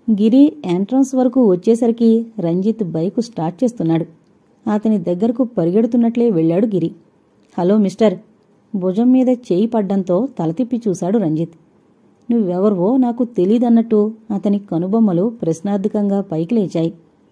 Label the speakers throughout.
Speaker 1: గిరి entrance వరకు వచ్చేసరికి Ranjith bike start చేస్తున్నాడు అతని దగ్గరకు పరిగెడుతున్నట్లే వెళ్ళాడు గిరి హలో మిస్టర్ భుజం మీద చేయి పడ్డంతో తల తిప్పి చూశాడు రంజిత్ నువ్వెవరివో నాకు తెలీదన్నట్టు అతని కనుబొమ్మలు ప్రశ్నార్థకంగా పైకి లేచాయి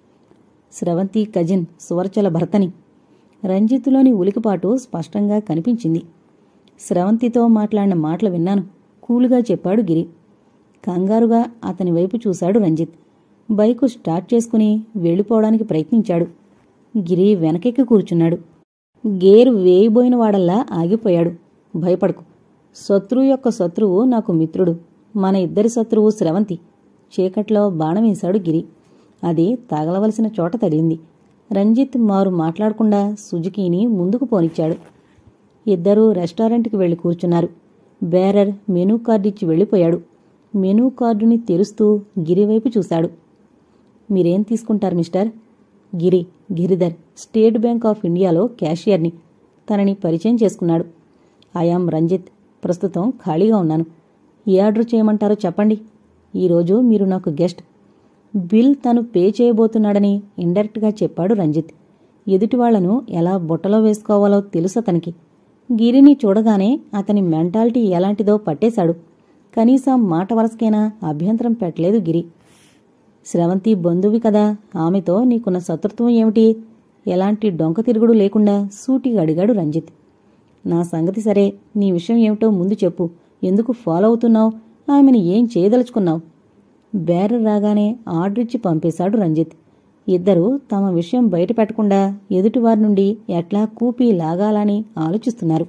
Speaker 1: స్రవంతి కజిన్ సువర్చల భర్తని రంజిత్లోని ఉలికిపాటు స్పష్టంగా కనిపించింది స్రవంతితో మాట్లాడిన మాటలు విన్నాను కూలుగా చెప్పాడు గిరి కంగారుగా అతని వైపు చూశాడు రంజిత్ బైకు స్టార్ట్ చేసుకుని వెళ్ళిపోవడానికి ప్రయత్నించాడు గిరి వెనకెక్కి కూర్చున్నాడు గేరు వేయబోయిన వాడల్లా ఆగిపోయాడు భయపడకు శత్రువు యొక్క శత్రువు నాకు మిత్రుడు మన ఇద్దరి శత్రువు స్రవంతి చీకట్లో బాణం వేశాడు గిరి అది తగలవలసిన చోట తగిలింది రంజిత్ మారు మాట్లాడకుండా సుజుకీని ముందుకు పోనిచ్చాడు ఇద్దరూ రెస్టారెంట్కి వెళ్లి కూర్చున్నారు బేరర్ మెనూ కార్డు ఇచ్చి వెళ్ళిపోయాడు మెనూ కార్డుని తెరుస్తూ గిరివైపు చూశాడు మీరేం తీసుకుంటారు mister Giri Giridhar state bank of ఇండియాలో క్యాషియర్ని తనని పరిచయం చేసుకున్నాడు ఐఆమ్ రంజిత్ ప్రస్తుతం ఖాళీగా ఉన్నాను ఏ ఆర్డర్ చేయమంటారో చెప్పండి ఈరోజు మీరు నాకు గెస్ట్ బిల్ తను పే చేయబోతున్నాడని ఇండైరెక్ట్గా చెప్పాడు రంజిత్ ఎదుటి వాళ్లను ఎలా బుట్టలో వేసుకోవాలో తెలుసు అతనికి గిరిని చూడగానే అతని మెంటాలిటీ ఎలాంటిదో పట్టేశాడు కనీసం మాట వరసకైనా అభ్యంతరం పెట్టలేదు గిరి స్రవంతి బంధువి కదా ఆమెతో నీకున్న శత్రుత్వం ఏమిటి ఎలాంటి డొంక తిరుగుడు లేకుండా సూటిగా అడిగాడు రంజిత్ నా సంగతి సరే నీ విషయం ఏమిటో ముందు చెప్పు ఎందుకు ఫాలో అవుతున్నావు ఆమెను ఏం చేయదలుచుకున్నావు బేరర్ రాగానే ఆర్డర్ ఇచ్చి పంపేశాడు రంజిత్ ఇద్దరూ తమ విషయం బయట పెట్టకుండా ఎదుటివారి నుండి ఎట్లా కూపి లాగాలని ఆలోచిస్తున్నారు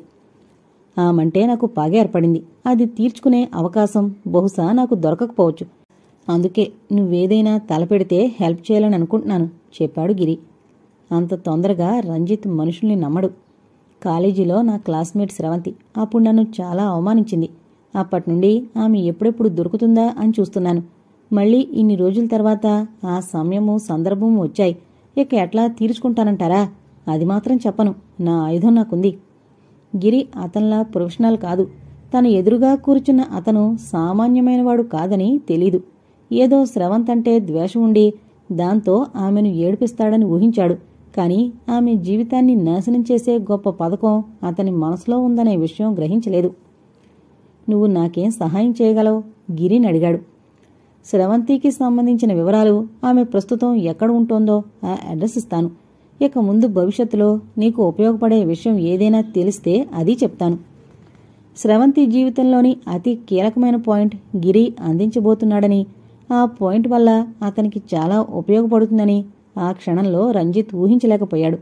Speaker 1: ఆమంటే నాకు పగ ఏర్పడింది అది తీర్చుకునే అవకాశం బహుశా నాకు దొరకకపోవచ్చు అందుకే నువ్వేదైనా తలపెడితే హెల్ప్ చేయాలని అనుకుంటున్నాను చెప్పాడు గిరి అంత తొందరగా రంజిత్ మనుషుల్ని నమ్మడు కాలేజీలో నా క్లాస్మేట్ స్రవంతి అప్పుడు నన్ను చాలా అవమానించింది అప్పటి నుండి ఆమె ఎప్పుడెప్పుడు దొరుకుతుందా అని చూస్తున్నాను మళ్ళీ ఇన్ని రోజుల తర్వాత ఆ సమయము సందర్భము వచ్చాయి ఇక ఎట్లా తీర్చుకుంటానంటారా అది మాత్రం చెప్పను నా ఆయుధం నాకుంది గిరి అతన్లా ప్రొఫెషనల్ కాదు తను ఎదురుగా కూర్చున్న అతను సామాన్యమైనవాడు కాదని తెలీదు ఏదో స్రవంతంటే ద్వేషం ఉండి దాంతో ఆమెను ఏడిపిస్తాడని ఊహించాడు కాని ఆమె జీవితాన్ని నాశనం చేసే గొప్ప పథకం అతని మనసులో ఉందనే విషయం గ్రహించలేదు నువ్వు నాకేం సహాయం చేయగలవు గిరిని అడిగాడు స్రవంతికి సంబంధించిన వివరాలు ఆమె ప్రస్తుతం ఎక్కడ ఉంటోందో ఆ అడ్రస్ ఇస్తాను ఇక ముందు భవిష్యత్తులో నీకు ఉపయోగపడే విషయం ఏదైనా తెలిస్తే అది చెప్తాను స్రవంతి జీవితంలోని అతి కీలకమైన పాయింట్ గిరి అందించబోతున్నాడని ఆ పాయింట్ వల్ల అతనికి చాలా ఉపయోగపడుతుందని ఆ క్షణంలో రంజిత్ ఊహించలేకపోయాడు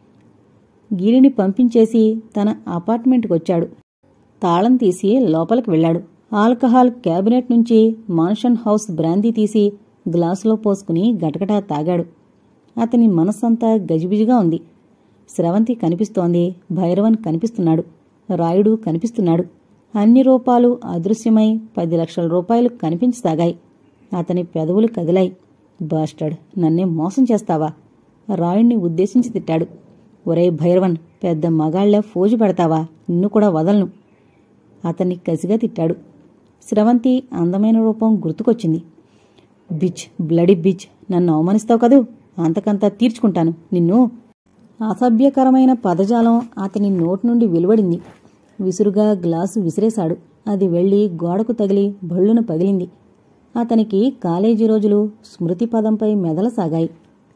Speaker 1: గిరిని పంపించేసి తన అపార్ట్మెంట్కి వచ్చాడు తాళం తీసి లోపలికి వెళ్ళాడు ఆల్కహాల్ క్యాబినెట్ నుంచి మాన్షన్ హౌస్ బ్రాందీ తీసి గ్లాసులో పోసుకుని గటగటా తాగాడు అతని మనస్సంతా గజిబిజిగా ఉంది స్రవంతి కనిపిస్తోంది భైరవన్ కనిపిస్తున్నాడు రాయుడు కనిపిస్తున్నాడు అన్ని రూపాలు అదృశ్యమై పది లక్షల రూపాయలు కనిపించసాగాయి అతని పెదవులు కదిలాయి బాస్టర్డ్ నన్నే మోసం చేస్తావా రాయుణ్ణి ఉద్దేశించి తిట్టాడు ఒరే భైరవన్ పెద్ద మగాళ్లే ఫోజు పెడతావా నిన్ను కూడా వదలను అతన్ని కసిగా తిట్టాడు స్రవంతి అందమైన రూపం గుర్తుకొచ్చింది బిచ్ బ్లడీ బిచ్ నన్ను అవమానిస్తావు కదూ అంతకంతా తీర్చుకుంటాను నిన్ను అసభ్యకరమైన పదజాలం అతని నోటి నుండి వెలువడింది విసురుగా గ్లాసు విసిరేశాడు అది వెళ్లి గోడకు తగిలి భళ్ళున పగిలింది అతనికి కాలేజీ రోజులు స్మృతి పదంపై మెదలసాగాయి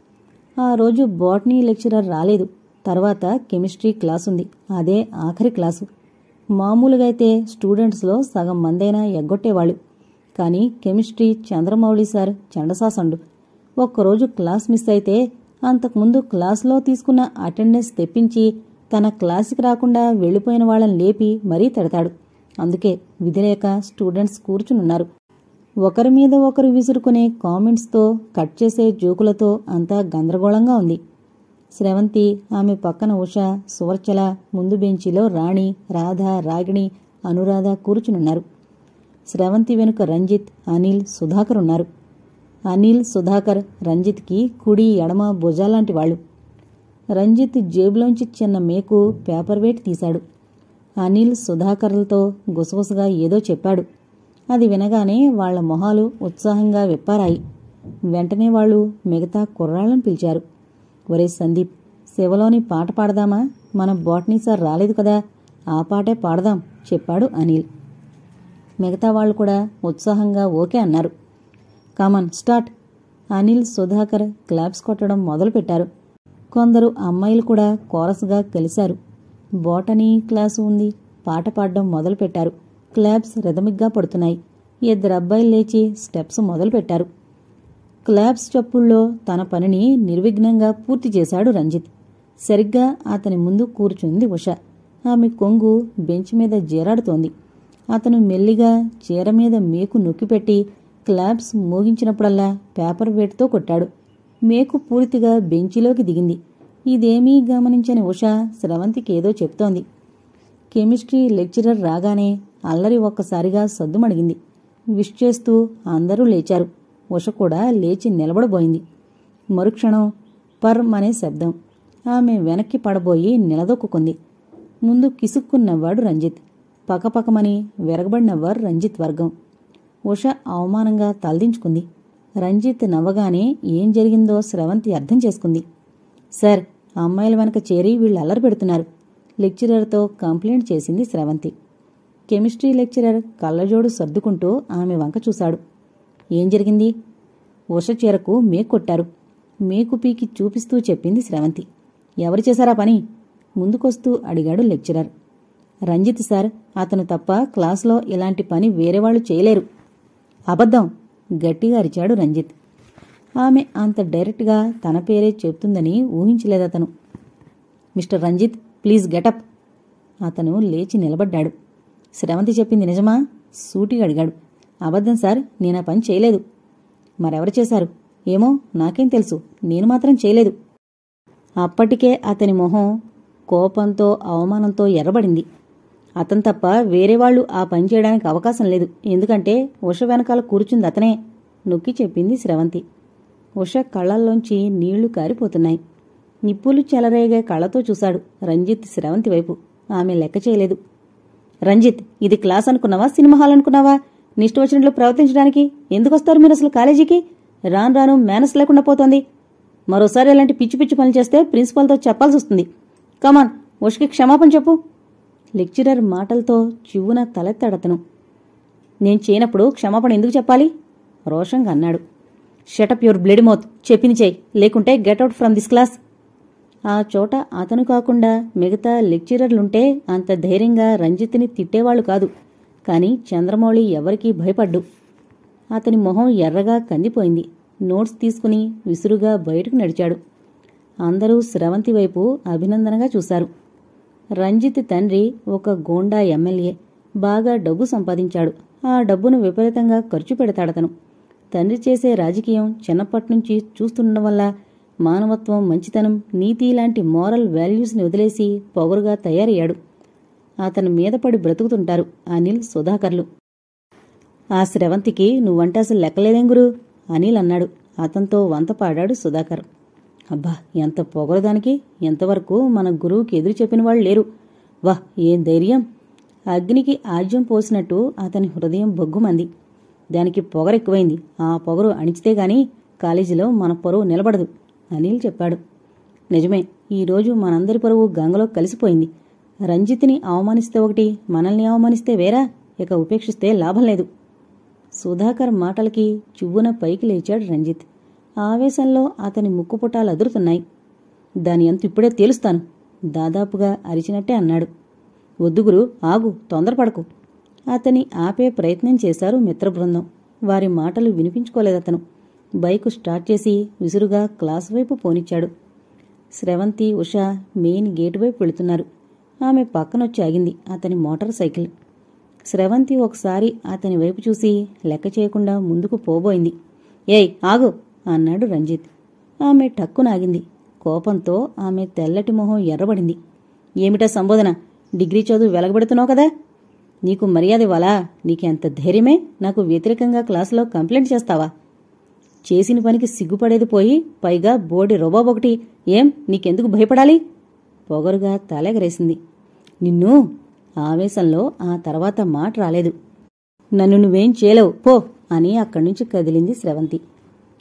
Speaker 1: ఆ రోజు బాటనీ లెక్చరర్ రాలేదు తర్వాత కెమిస్ట్రీ క్లాసుంది అదే ఆఖరి క్లాసు మామూలుగా అయితే స్టూడెంట్స్లో సగం మందైనా ఎగ్గొట్టేవాళ్ళు కానీ కెమిస్ట్రీ చంద్రమౌళి సార్ చండసాసండు ఒక్కరోజు క్లాస్ మిస్ అయితే అంతకుముందు క్లాసులో తీసుకున్న అటెండెన్స్ తెప్పించి తన క్లాసుకి రాకుండా వెళ్ళిపోయిన వాళ్ళని లేపి మరీ తిడతాడు అందుకే విధిలేక స్టూడెంట్స్ కూర్చునున్నారు ఒకరి మీద ఒకరు విసురుకునే కామెంట్స్తో కట్ చేసే జోకులతో అంతా గందరగోళంగా ఉంది స్రవంతి ఆమె పక్కన ఉష సువర్చల ముందు బెంచిలో రాణి రాధ రాగిణి అనురాధ కూర్చునున్నారు స్రవంతి వెనుక రంజిత్ అనిల్ సుధాకర్ ఉన్నారు అనిల్ సుధాకర్ రంజిత్కి కుడి ఎడమ భుజాలాంటి వాళ్ళు రంజిత్ జేబులోంచి చిన్న మేకు పేపర్ వెయిట్ తీశాడు అనిల్ సుధాకర్లతో గుసగుసగా ఏదో చెప్పాడు అది వినగానే వాళ్ల మొహాలు ఉత్సాహంగా విప్పారాయి వెంటనే వాళ్ళు మిగతా కుర్రాళ్ళని పిలిచారు ఒరే సందీప్ శివలోని పాట పాడదామా మన బాటనీ సార్ రాలేదు కదా ఆ పాటే పాడదాం చెప్పాడు అనిల్ మిగతా వాళ్ళు కూడా ఉత్సాహంగా ఓకే అన్నారు come on start Anil Sudhakar claps కొట్టడం మొదలుపెట్టారు కొందరు అమ్మాయిలు కూడా కోరస్గా కలిశారు బోటనీ క్లాసు ఉంది పాట పాడడం మొదలుపెట్టారు క్లాప్స్ రిథమిక్గా పడుతున్నాయి ఇద్దరు అబ్బాయిలు లేచి స్టెప్స్ మొదలుపెట్టారు క్లాప్స్ చప్పుల్లో తన పనిని నిర్విఘ్నంగా పూర్తి చేశాడు రంజిత్ సరిగ్గా అతని ముందు కూర్చుంది ఉష ఆమె కొంగు బెంచ్ మీద జీరాడుతోంది అతను మెల్లిగా చీర మీద మేకు నొక్కిపెట్టి క్లాప్స్ మోగించినప్పుడల్లా పేపర్ వేటుతో కొట్టాడు మేకు పూర్తిగా బెంచిలోకి దిగింది ఇదేమీ గమనించని ఉష స్రవంతికి ఏదో చెప్తోంది కెమిస్ట్రీ లెక్చరర్ రాగానే అల్లరి ఒక్కసారిగా సద్దుమడిగింది విష్ చేస్తూ అందరూ లేచారు ఉష కూడా లేచి నిలబడబోయింది మరుక్షణం పర్ అనే శబ్దం ఆమె వెనక్కి పడబోయి నిలదొక్కుంది ముందు కిసుక్కున్నవ్వాడు రంజిత్ పకపకమని విరగబడినవ్వారు రంజిత్ వర్గం ఉష అవమానంగా తలదించుకుంది రంజిత్ నవ్వగానే ఏం జరిగిందో స్రవంతి అర్థం చేసుకుంది సార్ ఆ అమ్మాయిల వెనక చేరి వీళ్ళు అల్లరి పెడుతున్నారు లెక్చరర్తో కంప్లైంట్ చేసింది స్రవంతి కెమిస్ట్రీ లెక్చరర్ కళ్ళజోడు సర్దుకుంటూ ఆమె వంక చూశాడు ఏం జరిగింది ఉష చీరకు మేకు కొట్టారు మేకు పీకి చూపిస్తూ చెప్పింది స్రవంతి ఎవరు చేశారా పని ముందుకొస్తూ అడిగాడు లెక్చరర్ రంజిత్ సార్ అతను తప్ప క్లాసులో ఇలాంటి పని వేరేవాళ్లు చేయలేరు అబద్ధం గట్టిగా అరిచాడు రంజిత్ ఆమె అంత డైరెక్ట్గా తన పేరే చెప్తుందని ఊహించలేదతను మిస్టర్ రంజిత్ ప్లీజ్ గెటప్ అతను లేచి నిలబడ్డాడు శ్రవంతి చెప్పింది నిజమా సూటిగా అడిగాడు అబద్ధం సార్ నేనా పని చేయలేదు మరెవరు చేశారు ఏమో నాకేం తెలుసు నేను మాత్రం చేయలేదు అప్పటికే అతని మొహం కోపంతో అవమానంతో ఎర్రబడింది అతను తప్ప వేరే వాళ్ళు ఆ పని చేయడానికి అవకాశం లేదు ఎందుకంటే ఉష వెనకాల కూర్చుంది అతనే నొక్కి చెప్పింది స్రవంతి ఉష కళ్ళల్లోంచి నీళ్లు కారిపోతున్నాయి నిప్పులు చెలరేగే కళ్ళతో చూశాడు రంజిత్ స్రవంతి వైపు ఆమె లెక్క చేయలేదు రంజిత్ ఇది క్లాస్ అనుకున్నావా సినిమా హాల్ అనుకున్నావా నిష్ట వచ్చినట్లు ప్రవర్తించడానికి ఎందుకు వస్తారు మీరు అసలు కాలేజీకి రాను రాను మేనస్ లేకుండా పోతోంది మరోసారి ఇలాంటి పిచ్చి పిచ్చి పనులు చేస్తే ప్రిన్సిపాల్తో చెప్పాల్సి వస్తుంది కమాన్ ఉషకి క్షమాపణ చెప్పు లెక్చరర్ మాటలతో చివ్వున తలెత్తాడతను నేను చేయనప్పుడు క్షమాపణ ఎందుకు చెప్పాలి రోషంగా అన్నాడు షటప్ యువర్ బ్లడ్ మౌత్ చెప్పింది చేయి లేకుంటే గెట్అవుట్ ఫ్రమ్ దిస్ క్లాస్ ఆ చోట అతను కాకుండా మిగతా లెక్చరర్లుంటే అంత ధైర్యంగా రంజిత్ని తిట్టేవాళ్లు కాదు కాని చంద్రమౌళి ఎవరికీ భయపడ్డు అతని మొహం ఎర్రగా కందిపోయింది నోట్స్ తీసుకుని విసురుగా బయటకు నడిచాడు అందరూ స్రవంతి వైపు అభినందనగా చూశారు రంజిత్ తండ్రి ఒక గోండా ఎమ్మెల్యే బాగా డబ్బు సంపాదించాడు ఆ డబ్బును విపరీతంగా ఖర్చు పెడతాడతను తండ్రి చేసే రాజకీయం చిన్నప్పటినుంచి చూస్తుండడం వల్ల మానవత్వం మంచితనం నీతి లాంటి మోరల్ వాల్యూస్ని వదిలేసి పొగరుగా తయారయ్యాడు అతని మీద పడి బ్రతుకుతుంటారు అనిల్ సుధాకర్లు ఆ స్రవంతికి నువ్వంటే అసలు లెక్కలేదేం గురు అనిల్ అన్నాడు అతనితో వంత పాడాడు సుధాకర్ అబ్బా ఎంత పొగరదానికి ఎంతవరకు మన గురువుకి ఎదురు చెప్పిన వాళ్ళు లేరు వాహ్ ఏం ధైర్యం అగ్నికి ఆజ్యం పోసినట్టు అతని హృదయం బొగ్గుమంది దానికి పొగరెక్కువైంది ఆ పొగరు అణిచితే గాని కాలేజీలో మన పరువు నిలబడదు అనిల్ చెప్పాడు నిజమే ఈరోజు మనందరి పరువు గంగలో కలిసిపోయింది రంజిత్ని అవమానిస్తే ఒకటి మనల్ని అవమానిస్తే వేరా ఇక ఉపేక్షిస్తే లాభం లేదు సుధాకర్ మాటలకి చువ్వున పైకి లేచాడు రంజిత్ ఆవేశంలో అతని ముక్కుపుటాలు అదురుతున్నాయి దాని అంత ఇప్పుడే తేలుస్తాను దాదాపుగా అరిచినట్టే అన్నాడు వద్దుగురు ఆగు తొందరపడకు అతని ఆపే ప్రయత్నం చేశారు మిత్రబృందం వారి మాటలు వినిపించుకోలేదతను బైకు స్టార్ట్ చేసి విసురుగా క్లాస్ వైపు పోనిచ్చాడు స్రవంతి ఉష మెయిన్ గేటు వైపు వెళుతున్నారు ఆమె పక్కనొచ్చి ఆగింది అతని మోటార్ సైకిల్ స్రవంతి ఒకసారి అతని వైపు చూసి లెక్క చేయకుండా ముందుకు పోబోయింది ఏయ్ ఆగు అన్నాడు రంజిత్ ఆమె టక్కునాగింది కోపంతో ఆమె తెల్లటి మొహం ఎర్రబడింది ఏమిటా సంబోధన డిగ్రీ చదువు వెలగబెడుతున్నావు కదా నీకు మర్యాద ఇవ్వాలా నీకెంత ధైర్యమే నాకు వ్యతిరేకంగా క్లాసులో కంప్లైంట్ చేస్తావా చేసిన పనికి సిగ్గుపడేది పోయి పైగా బోడి రొబాబ్ ఒకటి ఏం నీకెందుకు భయపడాలి పొగరుగా తలెగరేసింది నిన్ను ఆవేశంలో ఆ తర్వాత మాట రాలేదు నన్ను నువ్వేం చేయలేవు పో అని అక్కడి నుంచి కదిలింది స్రవంతి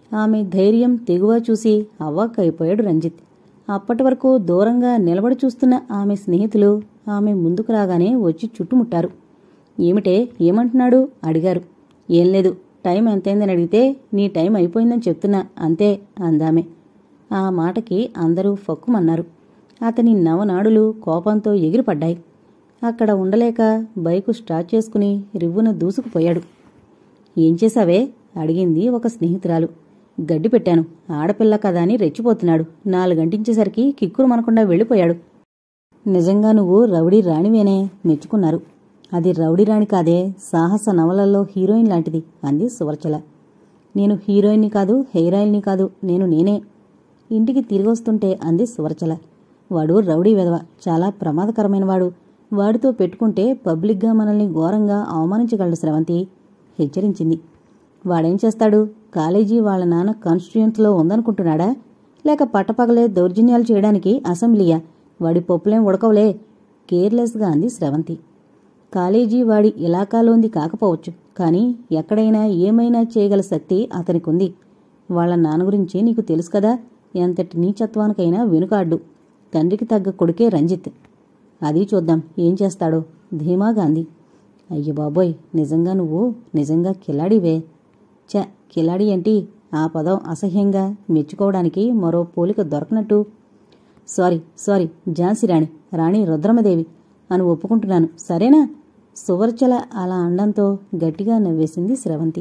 Speaker 1: ఆమె ధైర్యం తెగువ చూసి అవ్వాక్కైపోయాడు రంజిత్ అప్పటి వరకు దూరంగా నిలబడి చూస్తున్న ఆమె స్నేహితులు ఆమె ముందుకు రాగానే వచ్చి చుట్టుముట్టారు ఏమిటే ఏమంటున్నాడు అడిగారు ఏం లేదు టైం ఎంతైందని అడిగితే నీ టైం అయిపోయిందని చెప్తున్నా అంతే అందామె ఆ మాటకి అందరూ ఫక్కుమన్నారు అతని నవనాడులు కోపంతో ఎగిరిపడ్డాయి అక్కడ ఉండలేక బైకు స్టార్ట్ చేసుకుని రివ్వున దూసుకుపోయాడు ఏం చేశావే అడిగింది ఒక స్నేహితురాలు గడ్డి పెట్టాను ఆడపిల్ల కదా అని రెచ్చిపోతున్నాడు నాలుగంటించేసరికి కిక్కురు మనకుండా వెళ్ళిపోయాడు నిజంగా నువ్వు రౌడీ రాణివేనే మెచ్చుకున్నారు అది రౌడీ రాణి కాదే సాహస నవలల్లో హీరోయిన్ లాంటిది అంది సువర్చల నేను హీరోయిన్ని కాదు హెయిరాయిల్ని కాదు నేను నేనే ఇంటికి తిరిగి వస్తుంటే అంది సువర్చల వాడు రౌడీ వెధవ చాలా ప్రమాదకరమైన వాడు వాడితో పెట్టుకుంటే పబ్లిక్గా మనల్ని ఘోరంగా అవమానించగలడు స్రవంతి హెచ్చరించింది వాడేం చేస్తాడు కాలేజీ వాళ్ళ నాన్న కాన్స్టిట్యూన్స్లో ఉందనుకుంటున్నాడా లేక పట్టపగలే దౌర్జన్యాలు చేయడానికి అసెంబ్లీయా వాడి పప్పులేం ఉడకవులే కేర్లెస్గా అంది స్రవంతి కాలేజీ వాడి ఇలాకాలోంది కాకపోవచ్చు కానీ ఎక్కడైనా ఏమైనా చేయగల శక్తి అతనికుంది వాళ్ళ నాన్న గురించి నీకు తెలుసు కదా ఎంతటి నీచత్వానికైనా వెనుకాడ్డు తండ్రికి తగ్గ కొడుకే రంజిత్ అది చూద్దాం ఏం చేస్తాడో ధీమాగా అంది అయ్య బాబోయ్ నిజంగా నువ్వు నిజంగా కిలాడివే చ కిలాడి ఏంటి ఆ పదం అసహ్యంగా మెచ్చుకోవడానికి మరో పోలిక దొరకనట్టు సారీ సారీ ఝాన్సీ రాణి రాణి రుద్రమదేవి అని ఒప్పుకుంటున్నాను సరేనా సువర్చల అలా అండంతో గట్టిగా నవ్వేసింది స్రవంతి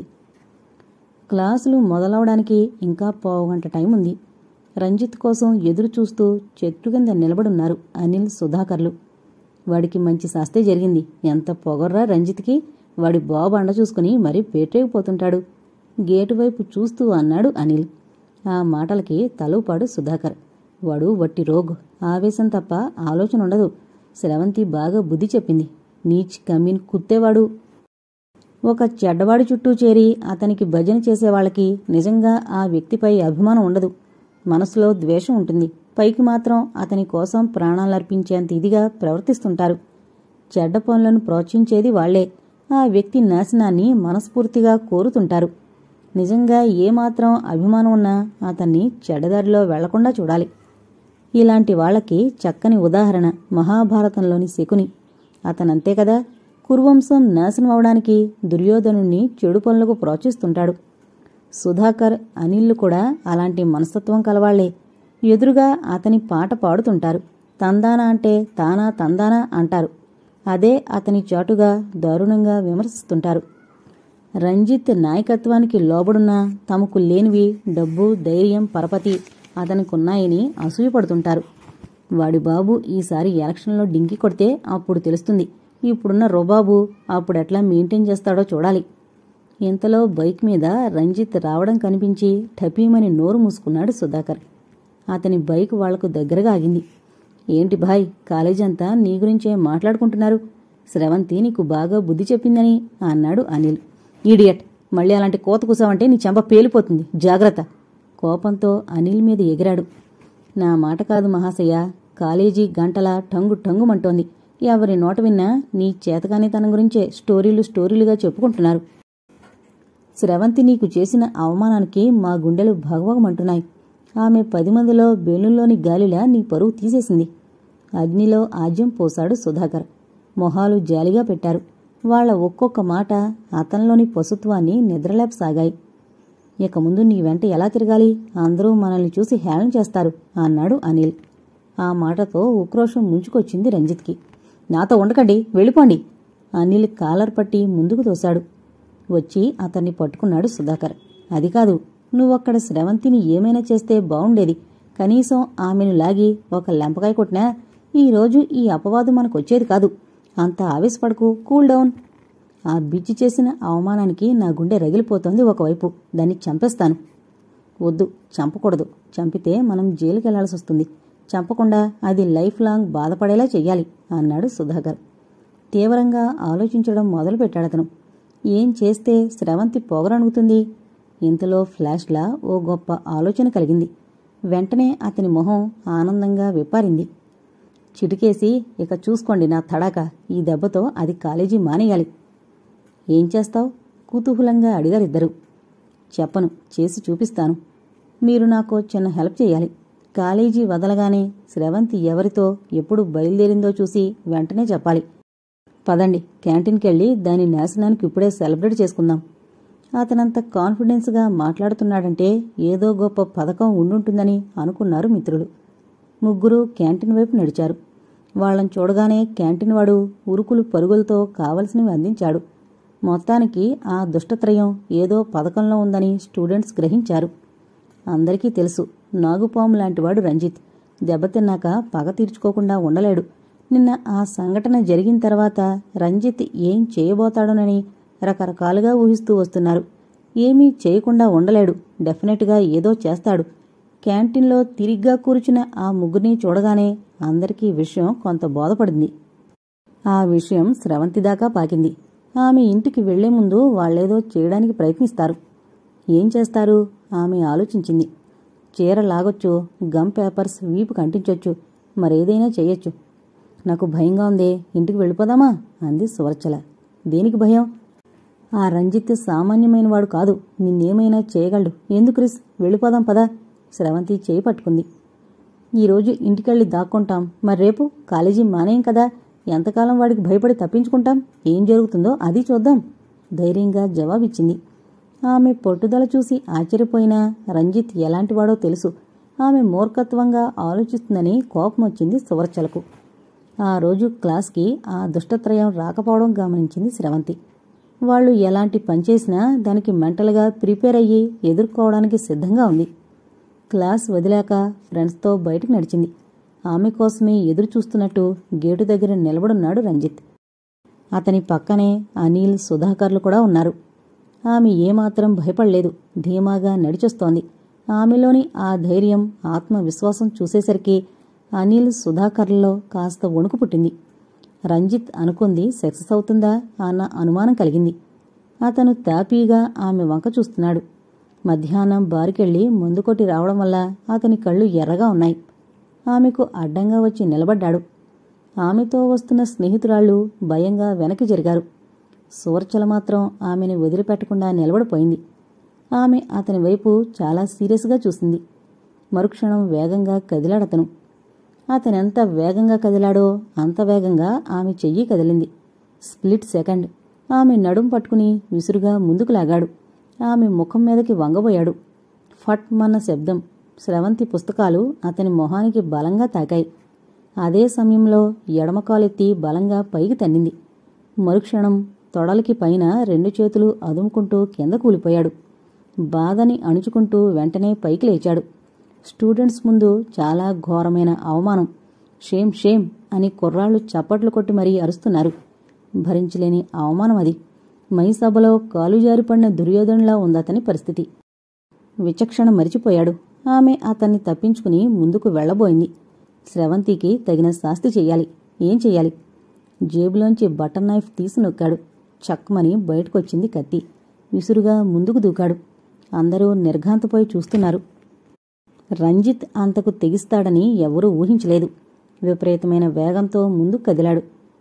Speaker 1: క్లాసులు మొదలవడానికి ఇంకా పావుగంట టైం ఉంది రంజిత్ కోసం ఎదురు చూస్తూ చెట్టు కింద నిలబడున్నారు అనిల్ సుధాకర్లు వాడికి మంచి శాస్తే జరిగింది ఎంత పొగర్రా రంజిత్కి వాడి బాబు అండ చూసుకుని మరీ పేటరేగిపోతుంటాడు గేటు వైపు చూస్తూ అన్నాడు అనిల్ ఆ మాటలకి తలూపాడు సుధాకర్ వాడు వట్టి రోగ్ ఆవేశం తప్ప ఆలోచన ఉండదు స్రవంతి బాగా బుద్ధి చెప్పింది నీచ్ కమీన్ కుత్తేవాడు ఒక చెడ్డవాడి చుట్టూ చేరి అతనికి భజన చేసేవాళ్ళకి నిజంగా ఆ వ్యక్తిపై అభిమానం ఉండదు మనసులో ద్వేషం ఉంటుంది పైకి మాత్రం అతని కోసం ప్రాణాలర్పించేంత ఇదిగా ప్రవర్తిస్తుంటారు చెడ్డ పనులను ప్రోత్సహించేది వాళ్లే ఆ వ్యక్తి నాశనాన్ని మనస్ఫూర్తిగా కోరుతుంటారు నిజంగా ఏమాత్రం అభిమానం ఉన్నా అతన్ని చెడ్డదారిలో వెళ్లకుండా చూడాలి ఇలాంటి వాళ్ళకి చక్కని ఉదాహరణ మహాభారతంలోని శకుని అతనంతే కదా కురువంశం నాశనం అవడానికి దుర్యోధనుణ్ణి చెడు పనులకు ప్రోత్సహిస్తుంటాడు సుధాకర్ అనిల్లు కూడా అలాంటి మనస్తత్వం కలవాళ్లే ఎదురుగా అతని పాట పాడుతుంటారు తందానా అంటే తానా తందానా అంటారు అదే అతని చాటుగా దారుణంగా విమర్శిస్తుంటారు రంజిత్ నాయకత్వానికి లోబడున్నా తమకు లేనివి డబ్బు ధైర్యం పరపతి అతనికున్నాయని అసూయపడుతుంటారు వాడి బాబు ఈసారి ఎలక్షన్లో డింకి కొడితే అప్పుడు తెలుస్తుంది ఇప్పుడున్న రుబాబు అప్పుడెట్లా మెయింటైన్ చేస్తాడో చూడాలి ఇంతలో బైక్ మీద రంజిత్ రావడం కనిపించి ఠపీమని నోరు మూసుకున్నాడు సుధాకర్ అతని బైక్ వాళ్లకు దగ్గరగా ఆగింది ఏంటి భాయ్ కాలేజీ అంతా నీ గురించే మాట్లాడుకుంటున్నారు స్రవంతి నీకు బాగా బుద్ధి చెప్పిందని అన్నాడు అనిల్ ఈడియట్ మళ్ళీ అలాంటి కోత కూసావంటే నీ చెంప పేలిపోతుంది జాగ్రత్త కోపంతో అనిల్ మీద ఎగిరాడు నా మాట కాదు మహాశయ కాలేజీ గంటల టంగు టంగుమంటోంది ఎవరి నోట విన్నా నీ చేతగానితనం గురించే స్టోరీలు స్టోరీలుగా చెప్పుకుంటున్నారు స్రవంతి నీకు చేసిన అవమానానికి మా గుండెలు భగభగమంటున్నాయి ఆమె పది మందిలో బెలూన్లోని గాలిలా నీ పరువు తీసేసింది అగ్నిలో ఆజ్యం పోశాడు సుధాకర్ మొహాలు జాలిగా పెట్టారు వాళ్ల ఒక్కొక్క మాట అతనిలోని పశుత్వాన్ని నిద్రలేపసాగాయి ఇక ముందు నీ వెంట ఎలా తిరగాలి అందరూ మనల్ని చూసి హేళన చేస్తారు అన్నాడు అనిల్ ఆ మాటతో ఉక్రోషం ముంచుకొచ్చింది రంజిత్కి నాతో ఉండకండి వెళ్ళిపోండి అనిల్ కాలర్ పట్టి ముందుకు తోశాడు వచ్చి అతన్ని పట్టుకున్నాడు సుధాకర్ అది కాదు నువ్వక్కడ స్రవంతిని ఏమైనా చేస్తే బావుండేది కనీసం ఆమెను లాగి ఒక లెంపకాయ కొట్టినా ఈరోజు ఈ అపవాదు మనకొచ్చేది కాదు అంత ఆవేశపడకు కూల్ డౌన్ ఆ బిజ్జి చేసిన అవమానానికి నా గుండె రగిలిపోతోంది ఒకవైపు దాన్ని చంపేస్తాను వద్దు చంపకూడదు చంపితే మనం జైలుకి వెళ్లాల్సి వస్తుంది చంపకుండా అది లైఫ్ లాంగ్ బాధపడేలా చెయ్యాలి అన్నాడు సుధాకర్ తీవ్రంగా ఆలోచించడం మొదలుపెట్టాడతను ఏం చేస్తే స్రవంతి పొగరనుగుతుంది ఇంతలో ఫ్లాష్లా ఓ గొప్ప ఆలోచన కలిగింది వెంటనే అతని మొహం ఆనందంగా విప్పారింది చిటికేసి ఇక చూసుకోండి నా తడాక ఈ దెబ్బతో అది కాలేజీ మానేయాలి ఏం చేస్తావ్ కుతూహలంగా అడిగారిద్దరు చెప్పను చేసి చూపిస్తాను మీరు నాకు చిన్న హెల్ప్ చేయాలి కాలేజీ వదలగానే స్రవంతి ఎవరితో ఎప్పుడు బయలుదేరిందో చూసి వెంటనే చెప్పాలి పదండి క్యాంటీన్కెళ్ళి దాని నాశనానికి ఇప్పుడే సెలబ్రేట్ చేసుకుందాం అతనంత కాన్ఫిడెన్స్గా మాట్లాడుతున్నాడంటే ఏదో గొప్ప పథకం ఉండుంటుందని అనుకున్నారు మిత్రులు ముగ్గురు క్యాంటీన్ వైపు నడిచారు వాళ్ళని చూడగానే క్యాంటీన్ వాడు ఉరుకులు పరుగులతో కావలసినవి అందించాడు మొత్తానికి ఆ దుష్టత్రయం ఏదో పథకంలో ఉందని స్టూడెంట్స్ గ్రహించారు అందరికీ తెలుసు నాగుపాము లాంటివాడు రంజిత్ దెబ్బతిన్నాక పగ తీర్చుకోకుండా ఉండలేడు నిన్న ఆ సంఘటన జరిగిన తర్వాత రంజిత్ ఏం చేయబోతాడోనని రకరకాలుగా ఊహిస్తూ వస్తున్నారు ఏమీ చేయకుండా ఉండలేడు డెఫినెట్గా ఏదో చేస్తాడు క్యాంటీన్లో తిరిగ్గా కూర్చున్న ఆ ముగ్గురిని చూడగానే అందరికీ విషయం కొంత బోధపడింది ఆ విషయం స్రవంతి దాకా పాకింది ఆమె ఇంటికి వెళ్లే ముందు వాళ్ళేదో చేయడానికి ప్రయత్నిస్తారు ఏం చేస్తారు ఆమె ఆలోచించింది చీర లాగొచ్చు గమ్ పేపర్స్ వీపు కంటించొచ్చు మరేదైనా చేయొచ్చు నాకు భయంగా ఉందే ఇంటికి వెళ్ళిపోదామా అంది సువర్చల దేనికి భయం ఆ రంజిత్ సామాన్యమైన వాడు కాదు నిన్నేమైనా చేయగలడు ఎందుకు రిస్ వెళ్ళిపోదాం పదా స్రవంతి చేయి పట్టుకుంది ఈరోజు ఇంటికెళ్ళి దాక్కుంటాం మరి రేపు కాలేజీ మానేయం కదా ఎంతకాలం వాడికి భయపడి తప్పించుకుంటాం ఏం జరుగుతుందో అది చూద్దాం ధైర్యంగా జవాబిచ్చింది ఆమె పట్టుదల చూసి ఆశ్చర్యపోయినా రంజిత్ ఎలాంటివాడో తెలుసు ఆమె మూర్ఖత్వంగా ఆలోచిస్తుందని కోపం వచ్చింది సువర్చలకు ఆ రోజు క్లాస్కి ఆ దుష్టత్రయం రాకపోవడం గమనించింది స్రవంతి వాళ్ళు ఎలాంటి పని చేసినా దానికి మెంటల్గా ప్రిపేర్ అయ్యి ఎదుర్కోవడానికి సిద్ధంగా ఉంది క్లాస్ వదిలాక ఫ్రెండ్స్తో బయటకు నడిచింది ఆమె కోసమే ఎదురు చూస్తున్నట్టు గేటు దగ్గర నిలబడున్నాడు రంజిత్ అతని పక్కనే అనిల్ సుధాకర్లు కూడా ఉన్నారు ఆమె ఏమాత్రం భయపడలేదు ధీమాగా నడిచొస్తోంది ఆమెలోని ఆ ధైర్యం ఆత్మవిశ్వాసం చూసేసరికి అనిల్ సుధాకర్లలో కాస్త వణుకు పుట్టింది రంజిత్ అనుకుంది సక్సెస్ అవుతుందా అన్న అనుమానం కలిగింది అతను తాపీగా ఆమె వంక చూస్తున్నాడు మధ్యాహ్నం బారికెళ్ళి మందు కొట్టి రావడం వల్ల అతని కళ్ళు ఎర్రగా ఉన్నాయి ఆమెకు అడ్డంగా వచ్చి నిలబడ్డాడు ఆమెతో వస్తున్న స్నేహితురాళ్ళు భయంగా వెనక్కి జరిగారు సూర్చల మాత్రం ఆమెను వదిలిపెట్టకుండా నిలబడిపోయింది ఆమె అతని వైపు చాలా సీరియస్గా చూసింది మరుక్షణం వేగంగా కదిలాడతను అతనెంత వేగంగా కదిలాడో అంత వేగంగా ఆమె చెయ్యి కదిలింది స్ప్లిట్ సెకండ్ ఆమె నడుం పట్టుకుని విసురుగా ముందుకు లాగాడు ఆమె ముఖం మీదకి వంగబోయాడు ఫట్ మన్న శబ్దం స్రవంతి పుస్తకాలు అతని మొహానికి బలంగా తాకాయి అదే సమయంలో ఎడమకాలెత్తి బలంగా పైకి తన్నింది మరుక్షణం తొడలకి పైన రెండు చేతులు అదుముకుంటూ కింద కూలిపోయాడు బాధని అణుచుకుంటూ వెంటనే పైకి లేచాడు స్టూడెంట్స్ ముందు చాలా ఘోరమైన అవమానం షేమ్ షేమ్ అని కుర్రాళ్ళు చప్పట్లు కొట్టి మరీ అరుస్తున్నారు భరించలేని అవమానం అది మై సభలో కాలు జారిపడిన దుర్యోధనులా ఉందతని పరిస్థితి విచక్షణ మరిచిపోయాడు ఆమె అతన్ని తప్పించుకుని ముందుకు వెళ్లబోయింది స్రవంతికి తగిన శాస్తి చెయ్యాలి ఏం చెయ్యాలి జేబులోంచి బటన్ నైఫ్ తీసి నొక్కాడు చక్మని బయటకొచ్చింది కత్తి విసురుగా ముందుకు దూకాడు అందరూ నిర్ఘాంతపోయి చూస్తున్నారు రంజిత్ అంతకు తెగిస్తాడని ఎవరూ ఊహించలేదు విపరీతమైన వేగంతో ముందుకు కదిలాడు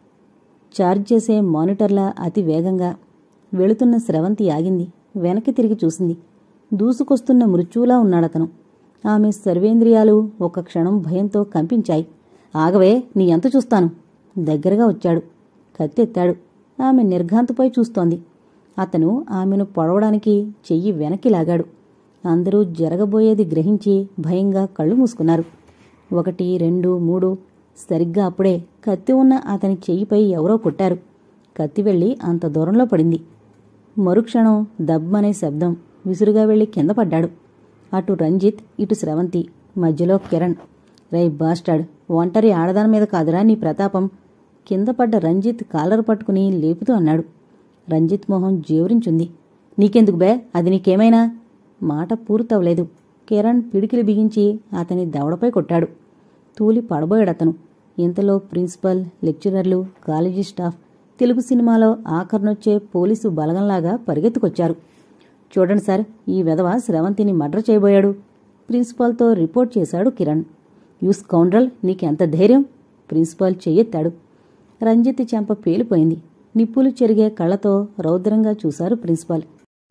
Speaker 1: చార్జ్ చేసే మానిటర్లా అతి వేగంగా వెళుతున్న స్రవంతి ఆగింది వెనక్కి తిరిగి చూసింది దూసుకొస్తున్న మృత్యువులా ఉన్నాడతను ఆమె సర్వేంద్రియాలు ఒక క్షణం భయంతో కంపించాయి ఆగవే నీ ఎంత చూస్తాను దగ్గరగా వచ్చాడు కత్తెత్తాడు ఆమె నిర్ఘాంతపై చూస్తోంది అతను ఆమెను పొడవడానికి చెయ్యి వెనక్కి లాగాడు అందరూ జరగబోయేది గ్రహించి భయంగా కళ్ళు మూసుకున్నారు ఒకటి రెండు మూడు సరిగ్గా అప్పుడే కత్తి ఉన్న అతని చెయ్యిపై ఎవరో కొట్టారు కత్తి వెళ్ళి అంత దూరంలో పడింది మరుక్షణం దబ్బనే శబ్దం విసురుగా వెళ్లి కింద పడ్డాడు అటు రంజిత్ ఇటు స్రవంతి మధ్యలో కిరణ్ రై బాస్టాడ్ ఒంటరి ఆడదాని మీద కాదురా నీ ప్రతాపం కింద పడ్డ రంజిత్ కాలర్ పట్టుకుని లేపుతూ అన్నాడు రంజిత్ మొహం జేవరించుంది నీకెందుకు బే అది నీకేమైనా మాట పూర్తవలేదు కిరణ్ పిడికిలి బిగించి అతని దవడపై కొట్టాడు తూలి పడబోయాడతను ఇంతలో ప్రిన్సిపల్ లెక్చరర్లు కాలేజీ స్టాఫ్ తెలుగు సినిమాలో ఆఖరినొచ్చే పోలీసు బలగంలాగా పరిగెత్తుకొచ్చారు చూడండి సార్ ఈ వెధవ స్రవంతిని మర్డర్ చేయబోయాడు ప్రిన్సిపాల్తో రిపోర్ట్ చేశాడు కిరణ్ యూస్ కౌండ్రల్ నీకెంత ధైర్యం ప్రిన్సిపాల్ చెయ్యెత్తాడు రంజిత్ చెంప పేలిపోయింది నిప్పులు చెరిగే కళ్ళతో రౌద్రంగా చూశారు ప్రిన్సిపాల్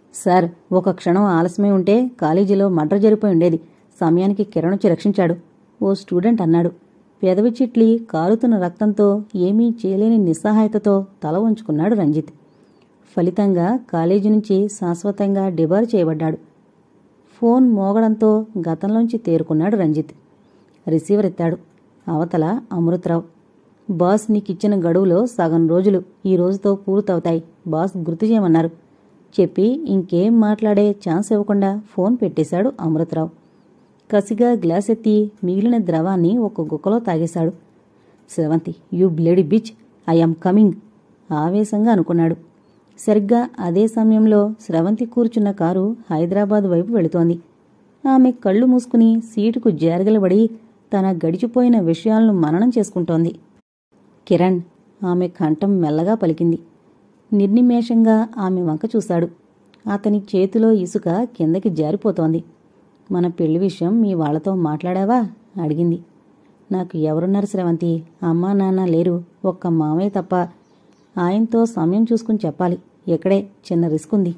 Speaker 1: సార్ ఒక క్షణం ఆలస్యమై ఉంటే కాలేజీలో మర్డర్ జరిపోయి ఉండేది సమయానికి కిరణ్ వచ్చి రక్షించాడు ఓ స్టూడెంట్ అన్నాడు పెదవి చిట్లి కారుతున్న రక్తంతో ఏమీ చేయలేని నిస్సహాయతతో తల ఉంచుకున్నాడు రంజిత్ ఫలితంగా కాలేజీ నుంచి శాశ్వతంగా డిబార్ చేయబడ్డాడు ఫోన్ మోగడంతో గతంలోంచి తేరుకున్నాడు రంజిత్ రిసీవర్ ఎత్తాడు అవతల అమృతరావు బాస్ నీకిచ్చిన గడువులో సగం రోజులు ఈ రోజుతో పూర్తవుతాయి బాస్ గుర్తు చేయమన్నారు చెప్పి ఇంకేం మాట్లాడే ఛాన్స్ ఇవ్వకుండా ఫోన్ పెట్టేశాడు అమృతరావు కసిగా గ్లాస్ ఎత్తి మిగిలిన ద్రవాన్ని ఒక గుక్కలో తాగేశాడు Sravanthi you bloody bitch I'm coming ఆవేశంగా అనుకున్నాడు సరిగ్గా అదే సమయంలో స్రవంతి కూర్చున్న కారు హైదరాబాద్ వైపు వెళుతోంది ఆమె కళ్ళు మూసుకుని సీటుకు జారగలబడి తన గడిచిపోయిన విషయాలను మననం చేసుకుంటోంది కిరణ్ ఆమె కంఠం మెల్లగా పలికింది నిర్నిమేషంగా ఆమె వంక చూశాడు అతని చేతిలో ఇసుక కిందకి జారిపోతోంది మన పెళ్లి విషయం మీ వాళ్లతో మాట్లాడావా అడిగింది నాకు ఎవరున్నారు స్రవంతి అమ్మా నాన్న లేరు ఒక్క మామయ్య తప్ప ఆయనతో సమయం చూసుకుని చెప్పాలి ఎక్కడే చిన్న రిస్క్ ఉంది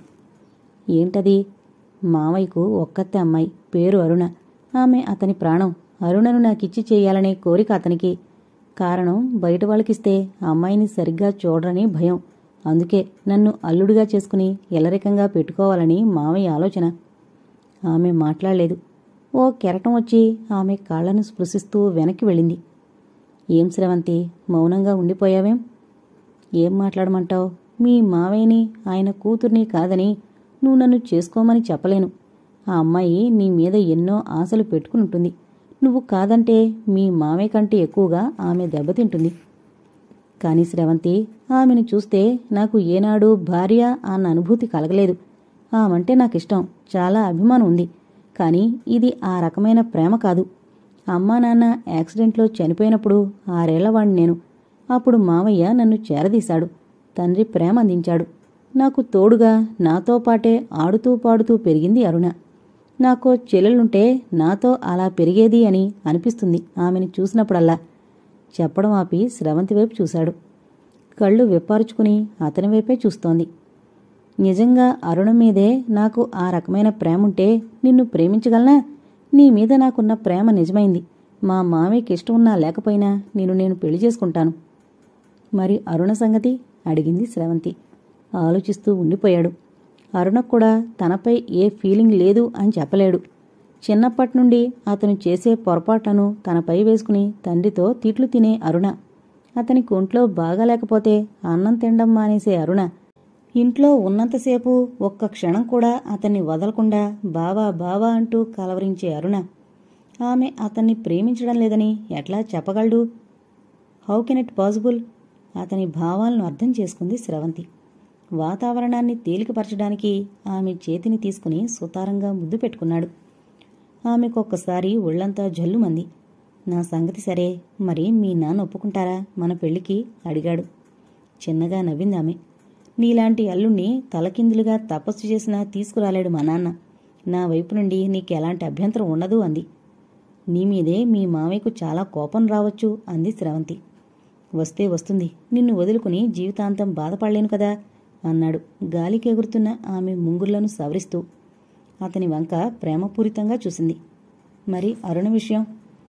Speaker 1: ఏంటది మావయ్యకు ఒక్కతే అమ్మాయి పేరు అరుణ ఆమె అతని ప్రాణం అరుణను నాకిచ్చి చేయాలనే కోరిక అతనికి కారణం బయట వాళ్ళకిస్తే అమ్మాయిని సరిగ్గా చూడరని భయం అందుకే నన్ను అల్లుడిగా చేసుకుని ఎల్లరికంగా పెట్టుకోవాలని మావయ్య ఆలోచన ఆమె మాట్లాడలేదు ఓ కెరటం వచ్చి ఆమె కాళ్లను స్పృశిస్తూ వెనక్కి వెళ్ళింది ఏం స్రవంతి మౌనంగా ఉండిపోయావేం ఏం మాట్లాడమంటావు మీ మావయ్యని ఆయన కూతుర్ని కాదని నువ్వు నన్ను చేసుకోమని చెప్పలేను ఆ అమ్మాయి నీ మీద ఎన్నో ఆశలు పెట్టుకునుంటుంది నువ్వు కాదంటే మీ మావయ్య కంటే ఎక్కువగా ఆమె దెబ్బతింటుంది కాని శ్రవంతి ఆమెను చూస్తే నాకు ఏనాడు భార్య అన్న అనుభూతి కలగలేదు ఆమంటే నాకిష్టం చాలా అభిమానం ఉంది కానీ ఇది ఆ రకమైన ప్రేమ కాదు అమ్మా నాన్న యాక్సిడెంట్లో చనిపోయినప్పుడు ఆరేళ్లవాణ్ణి నేను అప్పుడు మావయ్య నన్ను చేరదీశాడు తండ్రి ప్రేమ అందించాడు నాకు తోడుగా నాతో పాటే ఆడుతూ పాడుతూ పెరిగింది అరుణ నాకో చెల్లెలుంటే నాతో అలా పెరిగేది అని అనిపిస్తుంది ఆమెను చూసినప్పుడల్లా చెప్పడం ఆపి స్రవంతి వైపు చూశాడు కళ్ళు విప్పారుచుకుని అతని వైపే చూస్తోంది నిజంగా అరుణ మీదే నాకు ఆ రకమైన ప్రేముంటే నిన్ను ప్రేమించగలనా నీ మీద నాకున్న ప్రేమ నిజమైంది మా మామయ్యకి ఇష్టం ఉన్నా లేకపోయినా నేను నేను పెళ్లి చేసుకుంటాను మరి అరుణ సంగతి అడిగింది స్రవంతి ఆలోచిస్తూ ఉండిపోయాడు అరుణకు కూడా తనపై ఏ ఫీలింగ్ లేదు అని చెప్పలేడు చిన్నప్పటి నుండి అతను చేసే పొరపాట్లను తనపై వేసుకుని తండ్రితో తిట్లు తినే అరుణ అతని ఒంట్లో బాగాలేకపోతే అన్నం తినడం మానేసే అరుణ ఇంట్లో ఉన్నంతసేపు ఒక్క క్షణం కూడా అతన్ని వదలకుండా బావా బావా అంటూ కలవరించే అరుణ ఆమె అతన్ని ప్రేమించడం లేదని ఎట్లా చెప్పగలడు హౌ కెన్ ఇట్ పాసిబుల్ అతని భావాలను అర్థం చేసుకుంది స్రవంతి వాతావరణాన్ని తేలికపరచడానికి ఆమె చేతిని తీసుకుని సుతారంగా ముద్దు పెట్టుకున్నాడు ఆమెకొక్కసారి ఒళ్లంతా జల్లుమంది నా సంగతి సరే మరి మీ నాన్న ఒప్పుకుంటారా మన పెళ్లికి అడిగాడు చిన్నగా నవ్వింది ఆమె నీలాంటి అల్లుణ్ణి తలకిందులుగా తపస్సు చేసినా తీసుకురాలేడు మా నాన్న నా వైపు నుండి నీకెలాంటి అభ్యంతరం ఉండదు అంది నీ మీదే మీ మావయ్యకు చాలా కోపం రావచ్చు అంది స్రవంతి వస్తే వస్తుంది నిన్ను వదులుకుని జీవితాంతం బాధపడలేను కదా అన్నాడు గాలికి ఎగురుతున్న ఆమె ముంగుర్లను సవరిస్తూ అతని వంక ప్రేమపూరితంగా చూసింది మరి అరుణ విషయం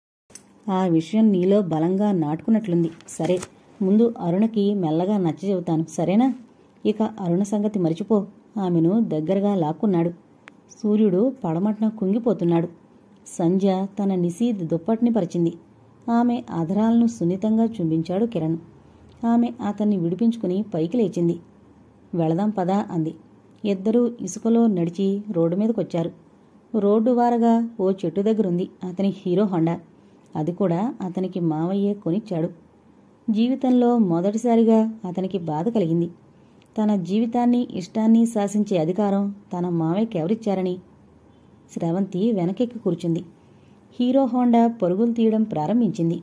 Speaker 1: ఆ విషయం నీలో బలంగా నాటుకున్నట్లుంది సరే ముందు అరుణకి మెల్లగా నచ్చ చెబుతాను సరేనా ఇక అరుణ సంగతి మరిచిపో ఆమెను దగ్గరగా లాక్కున్నాడు సూర్యుడు పడమట్న కుంగిపోతున్నాడు సంధ్య తన నిశీద్ దుప్పటిని పరిచింది ఆమె అధరాలను సున్నితంగా చుంబించాడు కిరణ్ ఆమె అతన్ని విడిపించుకుని పైకి లేచింది వెళదాం పదా అంది ఇద్దరూ ఇసుకలో నడిచి రోడ్డు మీదకొచ్చారు రోడ్డు వారగా ఓ చెట్టు దగ్గరుంది అతని హీరో హోండా అది కూడా అతనికి మావయ్యే కొనిచ్చాడు జీవితంలో మొదటిసారిగా అతనికి బాధ కలిగింది తన జీవితాన్ని ఇష్టాన్ని శాసించే అధికారం తన మావయ్యకి ఎవరిచ్చారని స్రవంతి వెనకెక్కి కూర్చుంది హీరో హోండా పరుగులు తీయడం ప్రారంభించింది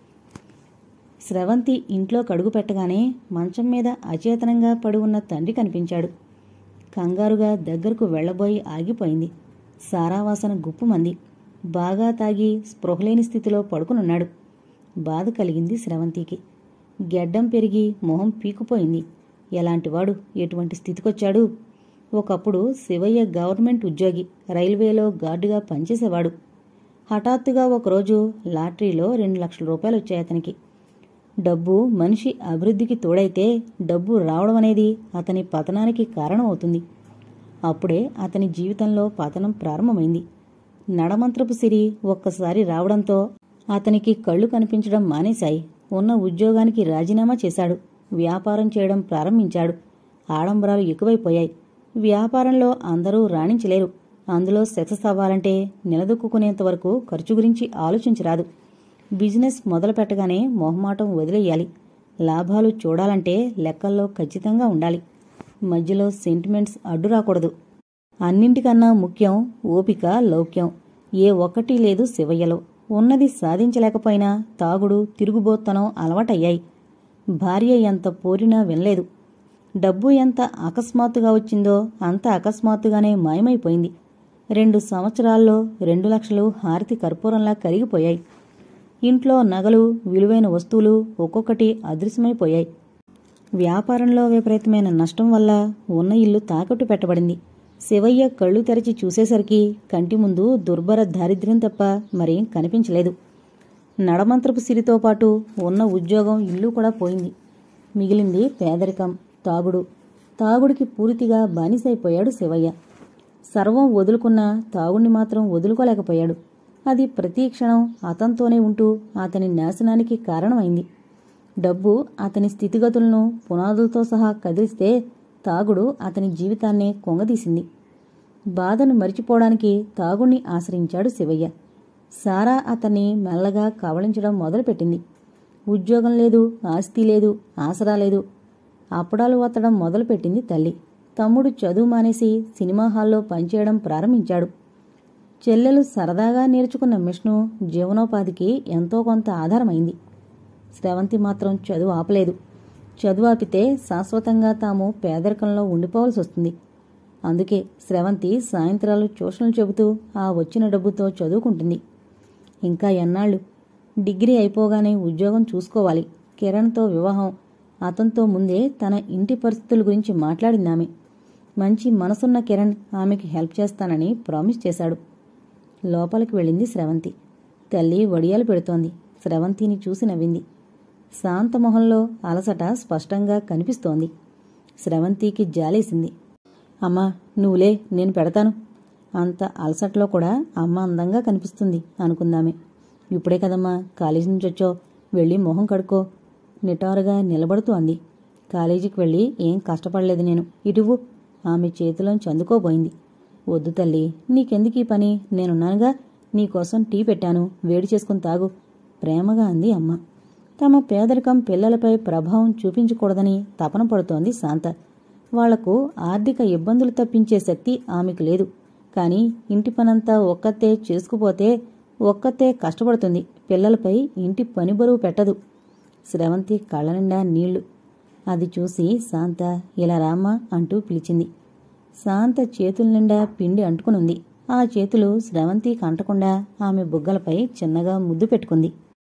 Speaker 1: స్రవంతి ఇంట్లో కడుగు పెట్టగానే మంచం మీద అచేతనంగా పడి ఉన్న తండ్రి కనిపించాడు కంగారుగా దగ్గరకు వెళ్లబోయి ఆగిపోయింది సారావాసన గుప్పుమంది బాగా తాగి స్పృహలేని స్థితిలో పడుకునున్నాడు బాధ కలిగింది స్రవంతికి గెడ్డం పెరిగి మొహం పీకుపోయింది ఎలాంటివాడు ఎటువంటి స్థితికొచ్చాడు ఒకప్పుడు శివయ్య గవర్నమెంట్ ఉద్యోగి రైల్వేలో గార్డుగా పనిచేసేవాడు హఠాత్తుగా ఒకరోజు లాటరీలో రెండు లక్షల రూపాయలు వచ్చాయి అతనికి డబ్బు మనిషి అభివృద్ధికి తోడైతే డబ్బు రావడం అనేది అతని పతనానికి కారణమవుతుంది అప్పుడే అతని జీవితంలో పతనం ప్రారంభమైంది నడమంత్రపు సిరి ఒక్కసారి రావడంతో అతనికి కళ్ళు కనిపించడం మానేశాయి ఉన్న ఉద్యోగానికి రాజీనామా చేశాడు వ్యాపారం చేయడం ప్రారంభించాడు ఆడంబరాలు ఎక్కువైపోయాయి వ్యాపారంలో అందరూ రాణించలేరు అందులో సక్సెస్ అవ్వాలంటే నిలదొక్కునేంత వరకు ఖర్చు గురించి ఆలోచించరాదు బిజినెస్ మొదలు పెట్టగానే మొహమాటం వదిలేయాలి లాభాలు చూడాలంటే లెక్కల్లో ఖచ్చితంగా ఉండాలి మధ్యలో సెంటిమెంట్స్ అడ్డు రాకూడదు అన్నింటికన్నా ముఖ్యం ఓపిక లౌక్యం ఏ ఒక్కటి లేదు శివయ్యలో ఉన్నది సాధించలేకపోయినా తాగుడు తిరుగుబోత్తనం అలవాటయ్యాయి భార్య ఎంత పోరినా వినలేదు డబ్బు ఎంత అకస్మాత్తుగా వచ్చిందో అంత అకస్మాత్తుగానే మాయమైపోయింది రెండు సంవత్సరాల్లో రెండు లక్షలు హారతి కర్పూరంలా కరిగిపోయాయి ఇంట్లో నగలు విలువైన వస్తువులు ఒక్కొక్కటి అదృశ్యమైపోయాయి వ్యాపారంలో విపరీతమైన నష్టం వల్ల ఉన్న ఇల్లు తాకట్టు పెట్టబడింది శివయ్య కళ్ళు తెరచి చూసేసరికి కంటి ముందు దుర్భర దారిద్ర్యం తప్ప మరేం కనిపించలేదు నడమంత్రపు సిరితో పాటు ఉన్న ఉద్యోగం ఇల్లు కూడా పోయింది మిగిలింది పేదరికం తాగుడు తాగుడికి పూర్తిగా బానిసైపోయాడు శివయ్య సర్వం వదులుకున్న తాగుడిని మాత్రం వదులుకోలేకపోయాడు అది ప్రతి క్షణం అతనితోనే ఉంటూ అతని నాశనానికి కారణమైంది డబ్బు అతని స్థితిగతులను పునాదులతో సహా కదిలిస్తే తాగుడు అతని జీవితాన్నే కొంగదీసింది బాధను మరిచిపోవడానికి తాగుణ్ణి ఆశ్రయించాడు శివయ్య సారా అతన్ని మెల్లగా కవలించడం మొదలుపెట్టింది ఉద్యోగం లేదు ఆస్తి లేదు ఆసరా లేదు అప్పడాలు వత్తడం మొదలుపెట్టింది తల్లి తమ్ముడు చదువు మానేసి సినిమా హాల్లో పనిచేయడం ప్రారంభించాడు చెల్లెలు సరదాగా నేర్చుకున్న మిషను జీవనోపాధికి ఎంతో కొంత ఆధారమైంది స్రవంతి మాత్రం చదువు ఆపలేదు చదువు ఆపితే శాశ్వతంగా తాము పేదరికంలో ఉండిపోవాల్సి వస్తుంది అందుకే స్రవంతి సాయంత్రాలు ట్యూషన్లు చెబుతూ ఆ వచ్చిన డబ్బుతో చదువుకుంటుంది ఇంకా ఎన్నాళ్ళు డిగ్రీ అయిపోగానే ఉద్యోగం చూసుకోవాలి కిరణ్తో వివాహం అతనితో ముందే తన ఇంటి పరిస్థితుల గురించి మాట్లాడిందామె మంచి మనసున్న కిరణ్ ఆమెకి హెల్ప్ చేస్తానని ప్రామిస్ చేశాడు లోపలికి వెళ్ళింది స్రవంతి తల్లి వడియాలు పెడుతోంది స్రవంతిని చూసి నవ్వింది శాంత మొహంలో అలసట స్పష్టంగా కనిపిస్తోంది స్రవంతికి జాలేసింది అమ్మా నువ్వులే నేను పెడతాను అంత అలసటలో కూడా అమ్మ అందంగా కనిపిస్తుంది అనుకుందామే ఇప్పుడే కదమ్మా కాలేజీ నుంచి వచ్చో వెళ్ళి మొహం కడుక్కో నిటారుగా నిలబడుతూ అంది కాలేజీకి వెళ్ళి ఏం కష్టపడలేదు నేను ఇటువు ఆమె చేతిలోంచి అందుకోబోయింది వద్దు తల్లి నీకెందుకు ఈ పని నేనున్నానుగా నీకోసం టీ పెట్టాను వేడి చేసుకుని తాగు ప్రేమగా అంది అమ్మ తమ పేదరికం పిల్లలపై ప్రభావం చూపించకూడదని తపన పడుతోంది శాంత వాళ్లకు ఆర్థిక ఇబ్బందులు తప్పించే శక్తి ఆమెకు లేదు కానీ ఇంటి పనంతా ఒక్కతే చేసుకుపోతే ఒక్కతే కష్టపడుతుంది పిల్లలపై ఇంటి పని బరువు పెట్టదు స్రవంతి కళ్ళ నిండా నీళ్లు అది చూసి శాంత ఇలా రామ్మా అంటూ పిలిచింది శాంత చేతుల నిండా పిండి అంటుకునుంది ఆ చేతులు స్రవంతికి అంటకుండా ఆమె బుగ్గలపై చిన్నగా ముద్దు పెట్టుకుంది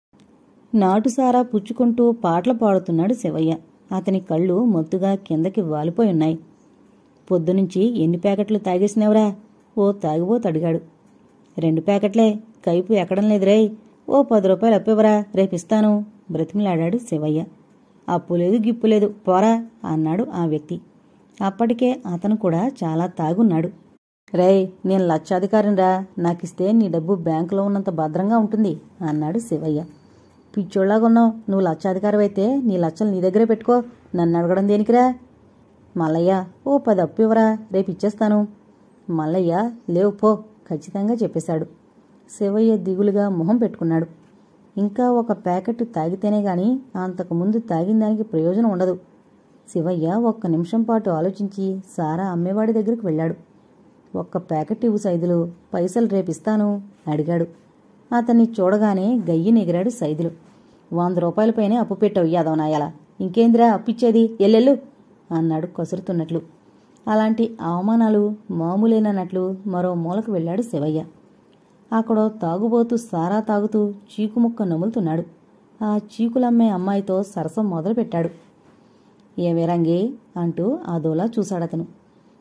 Speaker 1: నాటుసారా పుచ్చుకుంటూ పాటలు పాడుతున్నాడు శివయ్య అతని కళ్ళు మొత్తుగా కిందకి వాలిపోయి ఉన్నాయి పొద్దునుంచి ఎన్ని ప్యాకెట్లు తాగేసినవరా ఓ తాగిపోతు అడిగాడు రెండు ప్యాకెట్లే కైపు ఎక్కడం లేదురే ఓ పది రూపాయలు అప్పివరా రేపిస్తాను బ్రతిమిలాడాడు శివయ్య అప్పు లేదు గిప్పు లేదు పోరా అన్నాడు ఆ వ్యక్తి అప్పటికే అతను కూడా చాలా తాగున్నాడు రేయ్ నేను లక్షాధికారినిరా నాకిస్తే నీ డబ్బు బ్యాంకులో ఉన్నంత భద్రంగా ఉంటుంది అన్నాడు శివయ్య పిచ్చోళ్ళాగున్నావు నువ్వు లక్షాధికారివైతే నీ లక్షలు నీ దగ్గరే పెట్టుకో నన్ను అడగడం దేనికిరా మల్లయ్య ఓ పది అప్పు ఇవ్వరా రేపు ఇచ్చేస్తాను మల్లయ్య లేవు పో ఖచ్చితంగా చెప్పేశాడు శివయ్య దిగులుగా మొహం పెట్టుకున్నాడు ఇంకా ఒక ప్యాకెట్ తాగితేనే గాని అంతకుముందు తాగిన దానికి ప్రయోజనం ఉండదు శివయ్య ఒక్క నిమిషం పాటు ఆలోచించి సారా అమ్మేవాడి దగ్గరికి వెళ్ళాడు ఒక్క ప్యాకెట్ ఇవ్వు సైదులు పైసలు రేపిస్తాను అడిగాడు అతన్ని చూడగానే గయ్యి నెగిరాడు సైదులు వంద రూపాయలపైనే అప్పు పెట్టావు యాదవ్ నాయాల ఇంకేందిరా అప్పిచ్చేది ఎల్లెళ్ళు అన్నాడు కసురుతున్నట్లు అలాంటి అవమానాలు మామూలేనన్నట్లు మరో మూలకు వెళ్ళాడు శివయ్య అక్కడో తాగుబోతూ సారా తాగుతూ చీకుముక్క నములుతున్నాడు ఆ చీకులమ్మే అమ్మాయితో సరసం మొదలుపెట్టాడు ఏమే రంగే అంటూ అదోలా చూశాడతను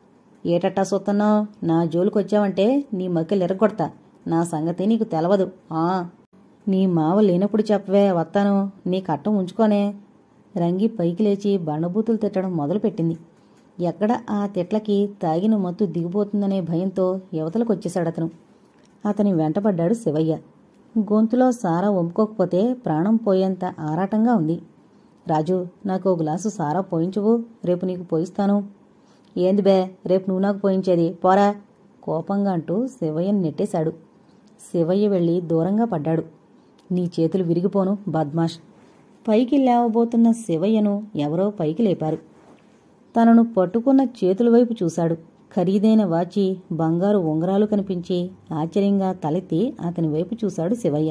Speaker 1: ఏటట్టా సూతున్నావు నా జోలికొచ్చావంటే నీ మక్కలు ఎరగొడతా నా సంగతి నీకు తెలవదు ఆ నీ మావ లేనప్పుడు చెప్పవే వస్తాను నీ కట్టం ఉంచుకోనే రంగి పైకి లేచి బండబూతులు తిట్టడం మొదలుపెట్టింది ఎక్కడ ఆ తిట్లకి తాగిన మత్తు దిగిపోతుందనే భయంతో యువతలకొచ్చేశాడు అతను అతని వెంటపడ్డాడు శివయ్య గొంతులో సారా ఒప్పుకోకపోతే ప్రాణం పోయేంత ఆరాటంగా ఉంది రాజు నాకు ఓ గ్లాసు సారా పోయించువు రేపు నీకు పోయిస్తాను ఏంది బే రేపు నువ్వు నాకు పోయించేది పోరా కోపంగా అంటూ శివయ్యని నెట్టేశాడు శివయ్య వెళ్ళి దూరంగా పడ్డాడు నీ చేతులు విరిగిపోను బద్మాష్ పైకి లేవబోతున్న శివయ్యను ఎవరో పైకి లేపారు తనను పట్టుకున్న చేతుల వైపు చూశాడు ఖరీదైన వాచి బంగారు ఉంగరాలు కనిపించి ఆశ్చర్యంగా తలెత్తి అతని వైపు చూశాడు శివయ్య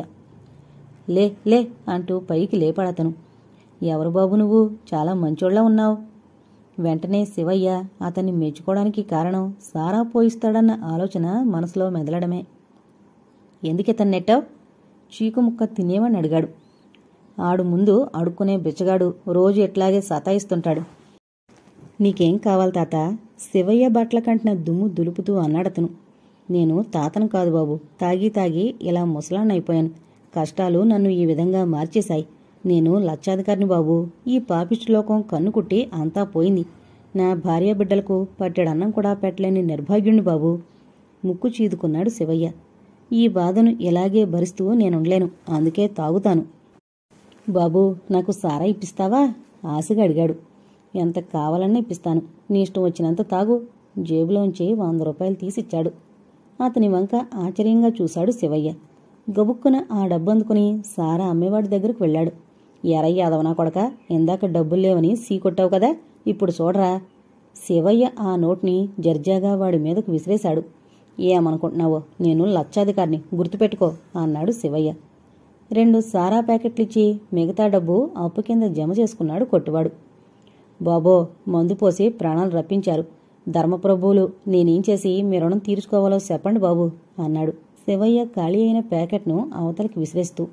Speaker 1: లే లే అంటూ పైకి లేపాడతను ఎవరు బాబు నువ్వు చాలా మంచోళ్ళ ఉన్నావు వెంటనే శివయ్య అతన్ని మెచ్చుకోవడానికి కారణం సారా పోయిస్తాడన్న ఆలోచన మనసులో మెదలడమే ఎందుకితను నెట్టావు చీకు ముక్క తినేవని అడిగాడు ఆడు ముందు అడుక్కునే బిచ్చగాడు రోజు ఎట్లాగే సతాయిస్తుంటాడు నీకేం కావాలి తాత శివయ్య బట్టల కంటిన దుమ్ము దులుపుతూ అన్నాడతను నేను తాతను కాదు బాబు తాగి తాగి ఇలా ముసలాన్నైపోయాను కష్టాలు నన్ను ఈ విధంగా మార్చేశాయి నేను లక్షాధికారిని బాబు ఈ పాపిష్టి లోకం కన్ను కుట్టి అంతా పోయింది నా భార్య బిడ్డలకు పట్టెడన్నం కూడా పెట్టలేని నిర్భాగ్యుణ్ణి బాబు ముక్కు చీదుకున్నాడు శివయ్య ఈ బాధను ఇలాగే భరిస్తూ నేనుండలేను అందుకే తాగుతాను బాబు నాకు సారా ఇప్పిస్తావా ఆశగా అడిగాడు ఎంత కావాలన్నా ఇప్పిస్తాను నీ ఇష్టం వచ్చినంత తాగు జేబులోంచి వంద రూపాయలు తీసిచ్చాడు అతని వంక ఆశ్చర్యంగా చూశాడు శివయ్య గబుక్కున ఆ డబ్బు అందుకుని సారా అమ్మేవాడి దగ్గరకు వెళ్ళాడు ఎరయ్య అదవనా కొడక ఇందాక డబ్బులు లేవని సీకొట్టావు కదా ఇప్పుడు చూడరా శివయ్య ఆ నోట్ని జర్జాగా వాడి మీదకు విసిరేశాడు ఏమనుకుంటున్నావో నేను లక్షాధికారిని గుర్తుపెట్టుకో అన్నాడు శివయ్య రెండు సారా ప్యాకెట్లిచ్చి మిగతా డబ్బు అప్పు కింద జమ చేసుకున్నాడు కొట్టువాడు బాబో మందు పోసి ప్రాణాలు రప్పించారు ధర్మప్రభువులు నేనేం చేసి మీ రుణం తీర్చుకోవాలో చెప్పండి బాబు అన్నాడు శివయ్య ఖాళీ అయిన ప్యాకెట్ను అవతలికి విసిరేస్తూ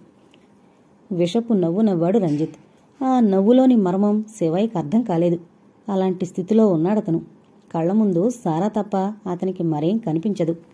Speaker 1: విషపు నవ్వు నవ్వాడు రంజిత్ ఆ నవ్వులోని మర్మం శివయ్యకి అర్థం కాలేదు అలాంటి స్థితిలో ఉన్నాడతను కళ్ల ముందు సారా తప్ప అతనికి మరేం కనిపించదు